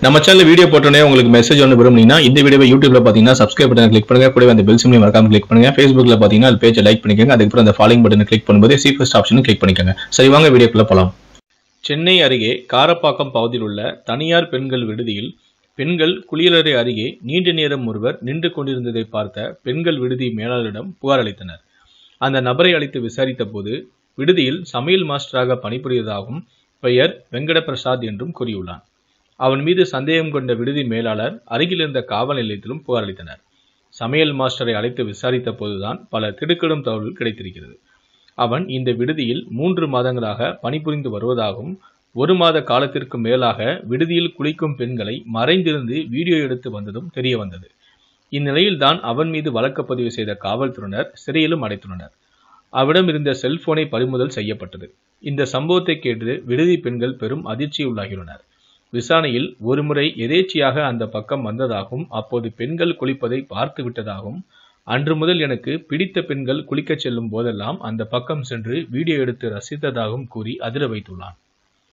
நம்ம channel video போட்டோன்னே உங்களுக்கு மெசேஜ் ஒன்று விரும்புனீங்கன்னா இந்த வீடியோவை யூடியூப்ல பார்த்தீங்கன்னா சப்ஸ்கிரைப் பட்டன் கிளிக் பண்ணுங்க கூடவே அந்த பெல் சிம்லையும் மறக்காம கிளிக் பண்ணுங்க ஃபேஸ்புக்ல பார்த்தீங்கன்னா அது பேஜை லைக் பண்ணிக்கோங்க அதுக்கப்புறம் அந்த ஃபாலோயிங் பட்டனை கிளிக் பண்ணும்போது சி ஃபர்ஸ்ட் ஆப்ஷனும் கிளிக் பண்ணிக்கோங்க சரி வாங்க வீடியோக்குள்ள போலாம் சென்னை அருகே காரப்பாக்கம் பகுதியில் உள்ள தனியார் பெண்கள் விடுதியில் பெண்கள் குளியலறை அருகே நீண்ட நேரம் ஒருவர் நின்று கொண்டிருந்ததை பார்த்த பெண்கள் விடுதி மேலாளரிடம் புகார் அளித்தனர் அந்த நபரை அழைத்து விசாரித்த போது விடுதியில் சமையல் மாஸ்டராக பணிபுரியதாகவும் பெயர் வெங்கட பிரசாத் என்றும் கூறியுள்ளான் அவன் மீது சந்தேகம் கொண்ட விடுதி மேலாளர் அருகில் இருந்த காவல் நிலையத்திலும் புகார் அளித்தனர் சமையல் மாஸ்டரை அழைத்து விசாரித்த போதுதான் பல திடுக்கிடும் தகவல்கள் கிடைத்திருக்கிறது அவன் இந்த விடுதியில் மூன்று மாதங்களாக பணிபுரிந்து வருவதாகவும் ஒரு மாத காலத்திற்கு மேலாக விடுதியில் குளிக்கும் பெண்களை மறைந்திருந்து வீடியோ எடுத்து வந்ததும் தெரிய வந்தது இந்நிலையில்தான் அவன் மீது வழக்கு பதிவு செய்த காவல்துறையினர் சிறையிலும் அடைத்துள்ளனர் அவரிடம் இருந்த செல்போனை பறிமுதல் செய்யப்பட்டது இந்த சம்பவத்தை கேட்டு விடுதி பெண்கள் பெரும் அதிர்ச்சியுள்ளாகியுள்ளனர் விசாரணையில் ஒருமுறை எதேச்சியாக அந்த பக்கம் வந்ததாகவும் அப்போது பெண்கள் குளிப்பதை பார்த்து விட்டதாகவும் அன்று முதல் எனக்கு பிடித்த பெண்கள் குளிக்கச் செல்லும் போதெல்லாம் அந்த பக்கம் சென்று வீடியோ எடுத்து ரசித்ததாகவும் கூறி அதிர வைத்துள்ளான்